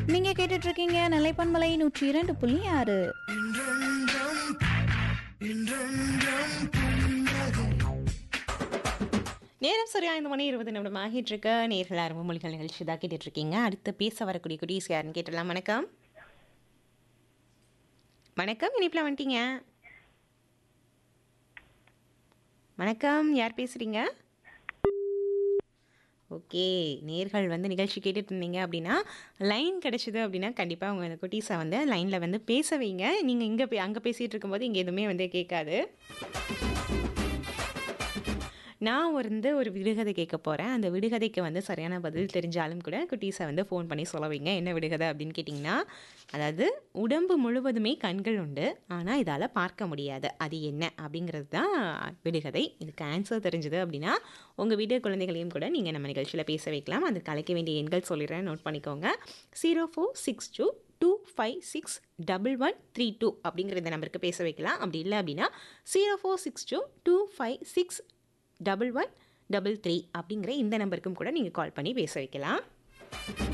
நீங்க கேட்டுட்டு இருக்கீங்க நிலைப்பன்மலை நூற்றி இரண்டு புள்ளி ஆறு நேரம் சரியா இந்த மணி இருபது நிமிடம் ஆகிட்டு இருக்க நேர்கள் அரும்பு மொழிகள் நிகழ்ச்சி தான் கேட்டுட்டு இருக்கீங்க அடுத்து பேச வரக்கூடிய குட்டீஸ் யாருன்னு கேட்டலாம் வணக்கம் வணக்கம் இனிப்பில் வந்துட்டீங்க வணக்கம் யார் பேசுறீங்க ஓகே நேர்கள் வந்து நிகழ்ச்சி கேட்டுட்டு இருந்தீங்க அப்படின்னா லைன் கிடைச்சிது அப்படின்னா கண்டிப்பாக உங்கள் குட்டீஸை வந்து லைனில் வந்து பேச வைங்க நீங்கள் இங்கே அங்கே பேசிகிட்டு இருக்கும்போது இங்கே எதுவுமே வந்து கேட்காது நான் வந்து ஒரு விடுகதை கேட்க போகிறேன் அந்த விடுகதைக்கு வந்து சரியான பதில் தெரிஞ்சாலும் கூட குட்டீஸை வந்து ஃபோன் பண்ணி சொல்ல வைங்க என்ன விடுகதை அப்படின்னு கேட்டிங்கன்னா அதாவது உடம்பு முழுவதுமே கண்கள் உண்டு ஆனால் இதால் பார்க்க முடியாது அது என்ன அப்படிங்கிறது தான் விடுகதை இதுக்கு ஆன்சர் தெரிஞ்சுது அப்படின்னா உங்கள் வீட்டு குழந்தைகளையும் கூட நீங்கள் நம்ம நிகழ்ச்சியில் பேச வைக்கலாம் அதுக்கு அழைக்க வேண்டிய எண்கள் சொல்லிடுறேன் நோட் பண்ணிக்கோங்க zero four six two two five six double one three two அப்படிங்கிற இந்த நம்பருக்கு பேச வைக்கலாம் அப்படி இல்லை அப்படின்னா zero four six two two five six double one double three அப்படிங்கிற இந்த நம்பருக்கும் கூட நீங்கள் கால் பண்ணி பேச வைக்கலாம்